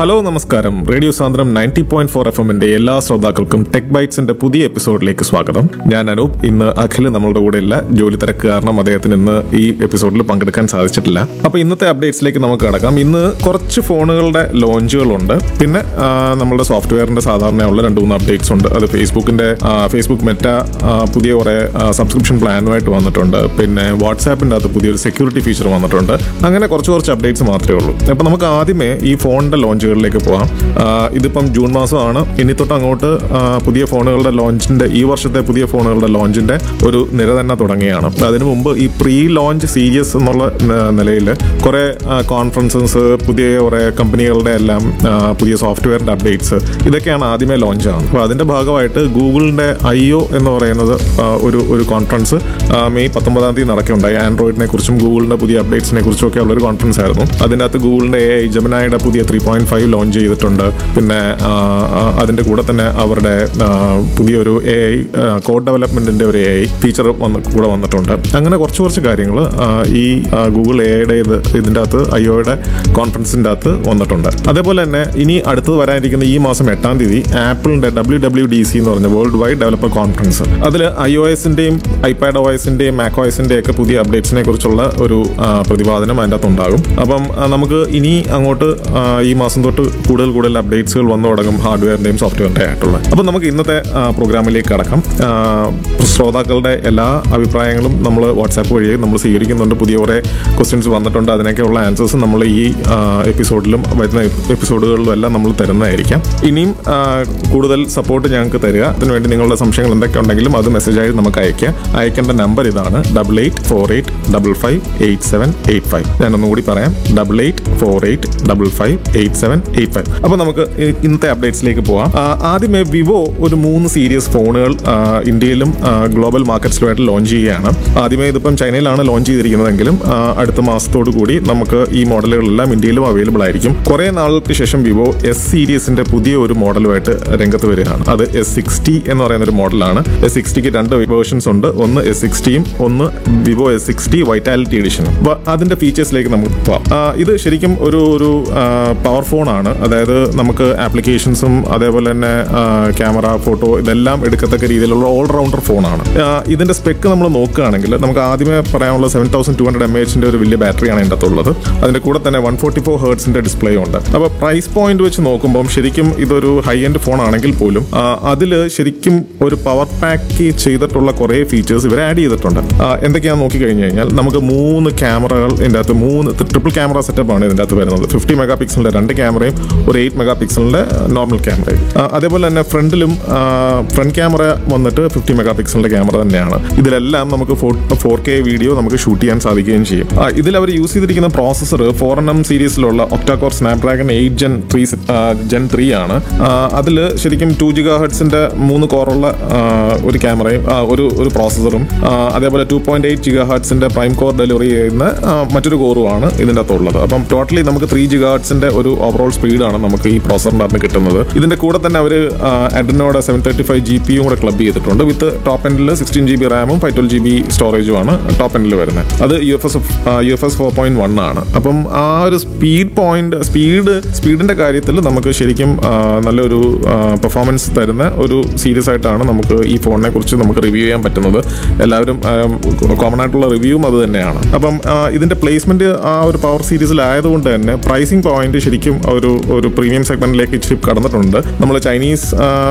hello നമസ്കാരം radio Sandram ninety point four F എമ്മിന്റെ എല്ലാ ശ്രോതാക്കൾക്കും ടെക് ബൈറ്റ്സിന്റെ പുതിയ എപ്പിസോഡിലേക്ക് സ്വാഗതം ഞാൻ അനൂപ് ഇന്ന് അഖിൽ നമ്മളുടെ കൂടെ ഇല്ല ജോലി തിരക്ക് കാരണം അദ്ദേഹത്തിന് ഇന്ന് ഈ എപ്പിസോഡിൽ പങ്കെടുക്കാൻ സാധിച്ചിട്ടില്ല അപ്പൊ ഇന്നത്തെ അപ്ഡേറ്റ്സിലേക്ക് നമുക്ക് കടക്കാം ഇന്ന് കുറച്ച് ഫോണുകളുടെ ലോഞ്ചുകളുണ്ട് പിന്നെ ആ, നമ്മളുടെ സോഫ്റ്റ്വെയറിന്റെ സാധാരണയുള്ള രണ്ട് മൂന്ന് അപ്ഡേറ്റ്സ് ഉണ്ട് അത് ഫേസ്ബുക്കിന്റെ ആ, ഫേസ്ബുക്ക് മെറ്റ ആ, പുതിയ കുറെ സബ്സ്ക്രിപ്ഷൻ പ്ലാനുമായിട്ട് വന്നിട്ടുണ്ട് പിന്നെ വാട്സാപ്പിന്റെ അകത്ത് പുതിയൊരു സെക്യൂരിറ്റി ഫീച്ചർ വന്നിട്ടുണ്ട് അങ്ങനെ കുറച്ച് കുറച്ച് അപ്ഡേറ്റ്സ് മാത്രമേ ഉള്ളൂ അപ്പൊ നമുക്ക് ആദ്യമേ ഈ ഫോണിന്റെ ലോഞ്ചുകളിലേക്ക് പോകാം ആ, ഇതിപ്പം ജൂൺ മാസമാണ് ഇനി തൊട്ട് അങ്ങോട്ട് ആ, പുതിയ ഫോണുകളുടെ ലോഞ്ചിന്റെ ഈ വർഷത്തെ പുതിയ ഫോണുകളുടെ ലോഞ്ചിന്റെ ഒരു നിര തന്നെ തുടങ്ങിയാണ് അപ്പൊ അതിനു മുമ്പ് ഈ പ്രീ ലോഞ്ച് സീരീസ് എന്നുള്ള നിലയിൽ കുറെ കോൺഫറൻസസ് പുതിയ കുറെ കമ്പനികളുടെ എല്ലാം ആ, പുതിയ സോഫ്റ്റ്വെയറിന്റെ അപ്ഡേറ്റ്സ് ഇതൊക്കെയാണ് ആദ്യമേ ലോഞ്ച് ആവുന്നത് അപ്പോൾ അതിന്റെ ഭാഗമായിട്ട് ഗൂഗിളിന്റെ ഐ ഒ എന്ന് പറയുന്നത് ആ, ഒരു ഒരു കോൺഫറൻസ് ആ, മെയ് പത്തൊമ്പതാം തീയതി നടക്കുകയുണ്ടായി ആൻഡ്രോയിഡിനെ കുറിച്ചും ഗൂഗിളിന്റെ പുതിയ അപ്ഡേറ്റ്സിനെ കുറിച്ചും ഒക്കെ ഉള്ള ഒരു കോൺഫറൻസ് ആയിരുന്നു അതിൻ്റെ അകത്ത് ഗൂഗിളിന്റെ എ ഐ ജമനായുടെ പുതിയ ത്രീ പോയിന്റ് ഫൈവ് ലോഞ്ച് ചെയ്തിട്ടുണ്ട് പിന്നെ ആ, ആ, അതിന്റെ കൂടെ തന്നെ അവരുടെ ആ, പുതിയൊരു എ ഐ കോഡ് ഡെവലപ്മെന്റിന്റെ ഒരു എ ഐ ഫീച്ചർ വന്ന് കൂടെ വന്നിട്ടുണ്ട് അങ്ങനെ കുറച്ച് കുറച്ച് കാര്യങ്ങൾ ഈ ആ, ഗൂഗിൾ എ ഐയുടെ ഇത് ഇതിൻ്റെ അകത്ത് ഐ ഒയുടെ കോൺഫറൻസിൻ്റെ അകത്ത് വന്നിട്ടുണ്ട് അതേപോലെ തന്നെ ഇനി അടുത്തത് വരാനിരിക്കുന്ന ഈ മാസം എട്ടാം തീയതി ആപ്പിളിന്റെ ഡബ്ല്യു ഡബ്ല്യു ഡി സി എന്ന് പറഞ്ഞ വേൾഡ് വൈഡ് ഡെവലപ്പർ കോൺഫറൻസ് അതിൽ ഐ ഒ എസിന്റെയും ഐപാഡ് ഒ എസിന്റെയും മാക് ഒ എസിന്റെയും ഒക്കെ പുതിയ അപ്ഡേറ്റ്സിനെ കുറിച്ചുള്ള ഒരു ആ, പ്രതിപാദനം അതിൻ്റെ അകത്ത് ഉണ്ടാകും അപ്പം ആ, നമുക്ക് ഇനി അങ്ങോട്ട് ആ, ഈ മാസം തൊട്ട് കൂടുതൽ കൂടുതൽ അപ്ഡേറ്റ്സുകൾ വന്നു തുടങ്ങും ഹാർഡ്വെയറിന്റെയും സോഫ്റ്റ്വെയറിന്റെ ആയിട്ടുള്ള അപ്പം നമുക്ക് ഇന്നത്തെ ആ, പ്രോഗ്രാമിലേക്ക് കടക്കാം ആ, ശ്രോതാക്കളുടെ എല്ലാ അഭിപ്രായങ്ങളും നമ്മൾ വാട്സാപ്പ് വഴി നമ്മൾ സ്വീകരിക്കുന്നുണ്ട് പുതിയ കുറേ ക്വസ്റ്റ്യൻസ് വന്നിട്ടുണ്ട് അതിനൊക്കെയുള്ള ആൻസേഴ്സ് നമ്മൾ ഈ ആ, എപ്പിസോഡിലും വരുന്ന എപ്പിസോഡുകളിലും എല്ലാം നമ്മൾ തരുന്നതായിരിക്കാം ഇനിയും ആ, കൂടുതൽ സപ്പോർട്ട് ഞങ്ങൾക്ക് തരിക അതിനുവേണ്ടി നിങ്ങളുടെ സംശയങ്ങൾ എന്തൊക്കെ ഉണ്ടെങ്കിലും അത് മെസ്സേജായി നമുക്ക് അയക്കാം അയക്കേണ്ട നമ്പർ ഇതാണ് double eight four eight double five eight seven eight five ഞാനൊന്നും കൂടി പറയാം double eight four eight double five eight seven eight five അപ്പോൾ നമുക്ക് ഇ- ഇന്നത്തെ അപ്ഡേറ്റ്സിലേക്ക് പോവാം ആ, ആദ്യമേ വിവോ ഒരു മൂന്ന് സീരീസ് ഫോണുകൾ ആ, ഇന്ത്യയിലും ആ, ഗ്ലോബൽ മാർക്കറ്റ്സിലുമായിട്ട് ലോഞ്ച് ചെയ്യുകയാണ് ആദ്യമേ ഇതിപ്പം ചൈനയിലാണ് ലോഞ്ച് ചെയ്തിരിക്കുന്നതെങ്കിലും ആ, അടുത്ത മാസത്തോടു കൂടി നമുക്ക് ഈ മോഡലുകളെല്ലാം ഇന്ത്യയിലും അവൈലബിൾ ആയിരിക്കും കുറെ നാളുകൾക്ക് ശേഷം വിവോ എസ് സീരീസിന്റെ പുതിയ ഒരു മോഡലുമായിട്ട് രംഗത്ത് വരികയാണ് അത് എസ് സിക്സ്റ്റി എന്ന് പറയുന്ന ഒരു മോഡലാണ് എസ് സിക്സ്റ്റിക്ക് രണ്ട് വേർഷൻസ് ഉണ്ട് ഒന്ന് എസ് സിക്സ്റ്റിയും ഒന്ന് വിവോ എസ് സിക്സ്റ്റി വൈറ്റാലിറ്റി എഡിഷനും അപ്പൊ അതിന്റെ ഫീച്ചേഴ്സിലേക്ക് നമുക്ക് പോവാം ആ, ഇത് ശരിക്കും ഒരു ഒരു പവർ ഫോൺ ആണ് അതായത് നമുക്ക് ആപ്ലിക്കേഷൻസും അതേപോലെ തന്നെ ക്യാമറ ഫോട്ടോ ഇതെല്ലാം എടുക്കത്തക്ക രീതിയിലുള്ള ഓൾറൗണ്ടർ ഫോണാണ് ഇതിന്റെ സ്പെക്ക് നമ്മൾ നോക്കുകയാണെങ്കിൽ നമുക്ക് ആദ്യമേ പറയാനുള്ള seven thousand two hundred M എച്ചിന്റെ ഒരു വലിയ ബാറ്ററിയാണ് ഇതിൻ്റെ അകത്തുള്ളത് അതിന്റെ കൂടെ തന്നെ വൺ ഫോർട്ടി ഫോർ ഹേർട്സിന്റെ ഡിസ്പ്ലേ ഉണ്ട് അപ്പോൾ പ്രൈസ് പോയിന്റ് വെച്ച് നോക്കുമ്പോൾ ശരിക്കും ഇതൊരു ഹൈ എൻഡ് ഫോൺ ആണെങ്കിൽ പോലും അതിൽ ശരിക്കും ഒരു പവർ പാക്ക് ചെയ്തിട്ടുള്ള കുറേ ഫീച്ചേഴ്സ് ഇവർ ആഡ് ചെയ്തിട്ടുണ്ട് ആ, എന്തൊക്കെയാണെന്ന് നോക്കി കഴിഞ്ഞു കഴിഞ്ഞാൽ നമുക്ക് മൂന്ന് ക്യാമറകൾ ഇതിൻ്റെ അകത്ത് മൂന്ന് ട്രിപ്പിൾ ക്യാമറ സെറ്റപ്പ് ആണ് ഇതിൻ്റെ അകത്ത് വരുന്നത് ഫിഫ്റ്റി മെഗാ പിക്സലിന്റെ രണ്ട് ക്യാമറയും ഒരു എയ്റ്റ് മെഗാ പിക്സലിന്റെ നോർമൽ ക്യാമറയും ആ, അതേപോലെ തന്നെ ഫ്രണ്ടിലും ഫ്രണ്ട് ക്യാമറ വന്നിട്ട് ഫിഫ്റ്റി മെഗാ പിക്സലിന്റെ ക്യാമറ തന്നെയാണ് ഇതിലെല്ലാം നമുക്ക് ഫോർ കെ വീഡിയോ നമുക്ക് ഷൂട്ട് ചെയ്യാൻ സാധിക്കുകയും ചെയ്യും ആ, ഇതിൽ അവർ യൂസ് ചെയ്തിരിക്കുന്ന പ്രോസസ്സർ ഫോർ എൻ എം സീരീസിലുള്ള octa core Snapdragon eight gen three gen three ആണ് അതിൽ ശരിക്കും ടു ജിഗാ ഹെഡ്സിന്റെ മൂന്ന് കോറുള്ള ആ, ഒരു ക്യാമറയും ആ, ഒരു ഒരു പ്രോസസ്സറും അതേപോലെ ടു പോയിന്റ് എയ്റ്റ് ജിഗാ ഹെഡ്സിന്റെ പ്രൈം കോർ ഡെലിവറി ചെയ്യുന്ന ആ, മറ്റൊരു കോറുമാണ് ഇതിൻ്റെ അകത്തുള്ളത് അപ്പം ടോട്ടലി നമുക്ക് ത്രീ ജിഗാ ഹെഡ്സിന്റെ ഒരു ഓവറോൾ സ്പീഡാണ് നമുക്ക് ഈ പ്രോസറിന്റെ അകത്ത് കിട്ടുന്നത് ഇതിന്റെ കൂടെ തന്നെ അവർ അഡ്രിനോടെ സെവൻ തേർട്ടി ഫൈവ് ജി പിയും കൂടെ ക്ലബ് ചെയ്തിട്ടുണ്ട് വിത്ത് ടോപ്പ് എൻഡിൽ സിക്സ്റ്റീൻ ജി ബി റാമും ഫൈവ് ട്വൽവ് ജി ബി സ്റ്റോറേജുമാണ് ടോപ്പ് എൻഡിൽ വരുന്നത് അത് U F S U F S four point one ആണ് അപ്പം ആ ഒരു സ്പീഡ് പോയിന്റ് സ്പീഡ് സ്പീഡിന്റെ കാര്യത്തിൽ നമുക്ക് ശരിക്കും ആ, നല്ലൊരു പെർഫോമൻസ് തരുന്ന ഒരു സീരീസ് ആയിട്ടാണ് നമുക്ക് ഈ ഫോണിനെ കുറിച്ച് നമുക്ക് റിവ്യൂ ചെയ്യാൻ പറ്റുന്നത് എല്ലാവരും കോമൺ ആയിട്ടുള്ള റിവ്യൂവും അത് തന്നെയാണ് അപ്പം ആ, ഇതിന്റെ പ്ലേസ്മെന്റ് ആ ഒരു പവർ സീരീസിലായതുകൊണ്ട് തന്നെ പ്രൈസിംഗ് പോയിന്റ് ശരിക്കും ഒരു ഒരു പ്രീമിയം സെഗ്മെന്റിലേക്ക് ഇച്ചിരി കടന്നിട്ടുണ്ട് നമ്മൾ ചൈനീസ്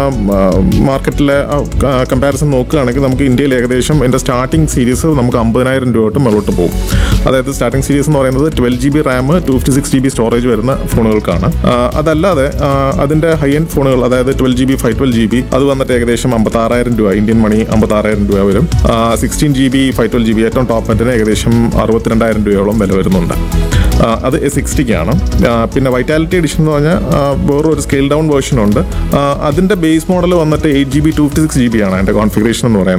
മാർക്കറ്റിലെ കമ്പാരിസൺ നോക്കുകയാണെങ്കിൽ നമുക്ക് ഇന്ത്യയിൽ ഏകദേശം ഇതിന്റെ സ്റ്റാർട്ടിംഗ് സീരീസ് നമുക്ക് അമ്പതിനായിരം രൂപ തൊട്ട് മുകളിലോട്ട് പോകും അതായത് സ്റ്റാർട്ടിംഗ് സീരീസ് എന്ന് പറയുന്നത് twelve G B RAM two fifty six G B storage വരുന്ന ഫോണുകൾക്കാണ് ആ, അതല്ലാതെ ആ, അതിന്റെ ഹൈ എൻഡ് ഫോണുകൾ അതായത് twelve G B five twelve G B അത് വന്നിട്ട് ഏകദേശം അമ്പത്താറായിരം രൂപ ഇന്ത്യൻ മണി അമ്പത്താറായിരം രൂപ വരും sixteen G B five twelve G B ഏറ്റവും ടോപ്പ് എൻഡിന് ഏകദേശം അറുപത്തിരണ്ടായിരം രൂപയോളം വില വരുന്നുണ്ട് ആ, അത് സിക്സ്റ്റിക്കാണ് പിന്നെ വൈറ്റാലിറ്റി എഡിഷൻ എന്ന് പറഞ്ഞാൽ ആ, വേറൊരു സ്കെയിൽ ഡൗൺ വേർഷൻ ഉണ്ട് ആ, അതിന്റെ ബേസ് മോഡൽ വന്നിട്ട് eight G B two fifty six G B ആണ് അതിന്റെ കോൺഫിഗറേഷൻ എന്ന് പറയുന്നത്